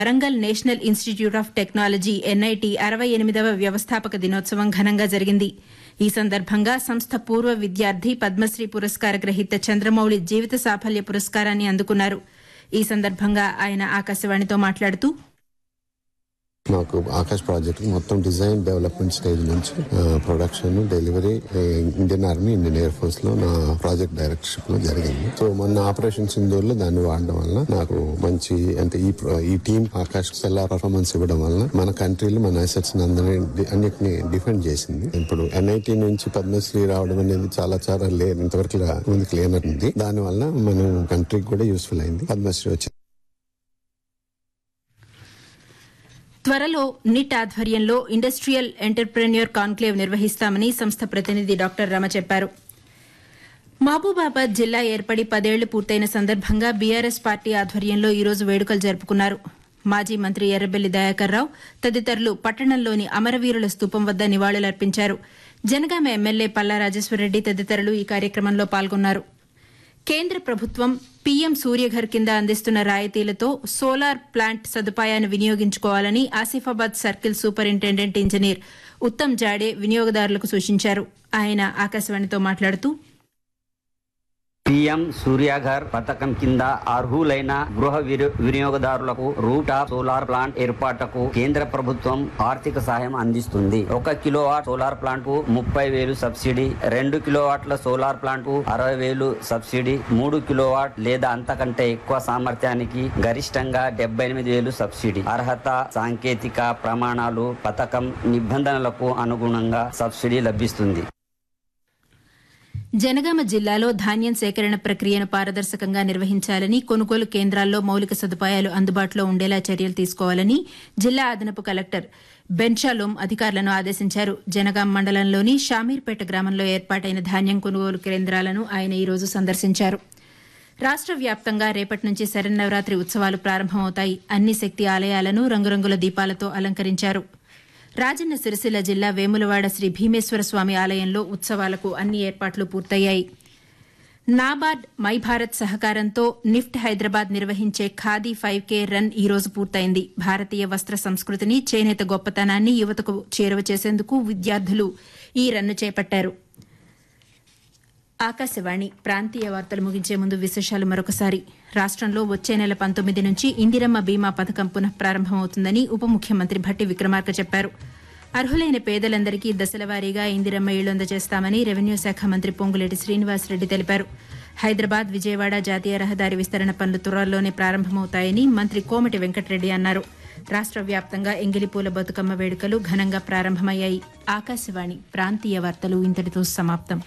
Warangal national institute of technology NIT అరవై ఎనిమిదవ వ్యవస్థాపక దినోత్సవం ఘనంగా జరిగింది ఈ సందర్భంగా సంస్థ పూర్వ విద్యార్థి పద్మశ్రీ పురస్కార గ్రహీత చంద్రమౌళి జీవిత సాఫల్య పురస్కారాన్ని అందుకున్నారు ఈ సందర్భంగా ఆయన ఆకాశవాణితో మాట్లాడుతూ నాకు ఆకాశ్ ప్రాజెక్ట్ మొత్తం డిజైన్ డెవలప్మెంట్ స్టేజ్ నుంచి production delivery Indian army Indian air force లో నా ప్రాజెక్ట్ డైరెక్టర్షిప్ లో జరిగింది సో మొన్న ఆపరేషన్ సింధూర్ లో దాన్ని వాడడం వల్ల నాకు మంచి అంటే ఈ pro- ఈ టీం ఆకాశ్ సెల్లా పర్ఫార్మెన్స్ ఇవ్వడం వల్ల మన కంట్రీలో మన అసెట్స్ అందరినీ అన్నిటిని డిఫెండ్ చేసింది ఇప్పుడు ఎన్ఐటి నుంచి పద్మశ్రీ రావడం అనేది చాలా చాలా లేరు ఇంతవరకు రా- ముందుకు లేనట్టుంది దాని వల్ల మన కంట్రీకి కూడా యూస్ఫుల్ అయింది పద్మశ్రీ వచ్చింది త్వరలో నిట్ ఆధ్వర్యంలో ఇండస్ట్రియల్ ఎంటర్ప్రెన్యూర్ కాన్క్లేవ్ నిర్వహిస్తామని సంస్థ ప్రతినిధి డాక్టర్ రమ చెప్పారు మహబూబాబాద్ జిల్లా ఏర్పడి పదేళ్లు పూర్తయిన సందర్భంగా బీఆర్ఎస్ పార్టీ ఆధ్వర్యంలో ఈరోజు వేడుకలు జరుపుకున్నారు మాజీ మంత్రి ఎర్రబెల్లి దయాకర్ రావు తదితరులు పట్టణంలోని అమరవీరుల స్తూపం వద్ద నివాళులర్పించారు జనగామ ఎమ్మెల్యే పల్లా రాజేశ్వరరెడ్డి తదితరులు ఈ కార్యక్రమంలో పాల్గొన్నారు కేంద్ర ప్రభుత్వం పీఎం సూర్యఘర్ కింద అందిస్తున్న రాయితీలతో సోలార్ ప్లాంట్ సదుపాయాన్ని వినియోగించుకోవాలని Asifabad circle superintendent engineer Uttam Jade వినియోగదారులకు సూచించారు ఆయన ఆకాశవాణితో మాట్లాడుతూ పిఎం సూర్యాఘర్ పథకం కింద అర్హులైన గృహ విని- వినియోగదారులకు రూటాప్ సోలార్ ప్లాంట్ ఏర్పాటుకు కేంద్ర ప్రభుత్వం ఆర్థిక సహాయం అందిస్తుంది ఒక కిలోవాట్ సోలార్ ప్లాంట్ కు ముప్పై వేలు సబ్సిడీ రెండు కిలోవాట్ల సోలార్ ప్లాంట్ కు అరవై వేలు సబ్సిడీ మూడు కిలోవాట్ లేదా అంతకంటే ఎక్కువ సామర్థ్యానికి గరిష్టంగా డెబ్బై ఎనిమిది వేలు సబ్సిడీ అర్హత సాంకేతిక ప్రమాణాలు పథకం నిబంధనలకు అనుగుణంగా సబ్సిడీ లభిస్తుంది జనగామ జిల్లాలో ధాన్యం సేకరణ ప్రక్రియను పారదర్శకంగా నిర్వహించాలని కొనుగోలు కేంద్రాల్లో మౌలిక సదుపాయాలు అందుబాటులో ఉండేలా చర్యలు తీసుకోవాలని జిల్లా అదనపు కలెక్టర్ బెన్షాలోం అధికారులను ఆదేశించారు జనగాం మండలంలోని షామీర్పేట గ్రామంలో ఏర్పాటైన ధాన్యం కొనుగోలు కేంద్రాలను ఆయన ఈ రోజు సందర్శించారు రాష్ట్ర వ్యాప్తంగా రేపటి నుంచి శరన్నవరాత్రి ఉత్సవాలు ప్రారంభమవుతాయి అన్ని శక్తి ఆలయాలను రంగురంగుల దీపాలతో అలంకరించారు రాజన్న సిరిసిల్ల జిల్లా వేములవాడ శ్రీ భీమేశ్వర స్వామి ఆలయంలో ఉత్సవాలకు అన్ని ఏర్పాట్లు పూర్తయ్యాయి నాబార్డ్ మై భారత్ సహకారంతో నిఫ్ట్ హైదరాబాద్ నిర్వహించే ఖాదీ ఫైవ్ కే రన్ ఈ రోజు పూర్తయింది భారతీయ వస్త్ర సంస్కృతిని చేనేత గొప్పతనాన్ని యువతకు చేరువ చేసేందుకు విద్యార్థులు ఈ రన్ను చేపట్టారు ఆకాశవాణి ప్రాంతీయ వార్తలు ముగించే ముందు విశేషాలు మరొకసారి రాష్ట్రంలో వచ్చే నెల పంతొమ్మిది నుంచి ఇందిరమ్మ బీమా పథకం పునః ప్రారంభమవుతుందని ఉప ముఖ్యమంత్రి భట్టి విక్రమార్క చెప్పారు అర్హులైన పేదలందరికీ దశలవారీగా ఇందిరమ్మ ఇళ్లు అందజేస్తామని రెవెన్యూ శాఖ మంత్రి పొంగులేటి శ్రీనివాసరెడ్డి తెలిపారు హైదరాబాద్ విజయవాడ జాతీయ రహదారి విస్తరణ పనులు త్వరలోనే ప్రారంభమవుతాయని మంత్రి కోమటి వెంకటరెడ్డి అన్నారు రాష్ట్ర వ్యాప్తంగా ఎంగిలిపూల బతుకమ్మ వేడుకలు ఘనంగా ప్రారంభమయ్యాయి ఆకాశవాణి ప్రాంతీయ వార్తలు ఇంతటితో సమాప్తం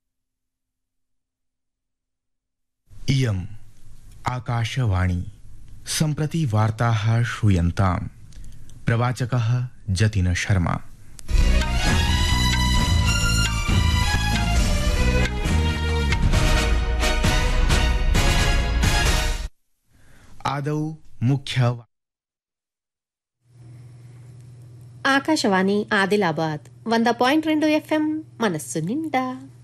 इयम् आकाशवाणी सम्प्रति वार्ताः श्रूयन्ताम् प्रवाचकः जतिन शर्मा आदौ मुख्य ఆకాశవాణి ఆదిలాబాద్ వంద పాయింట్ రెండు ఎఫ్ఎం మనస్సు నిండా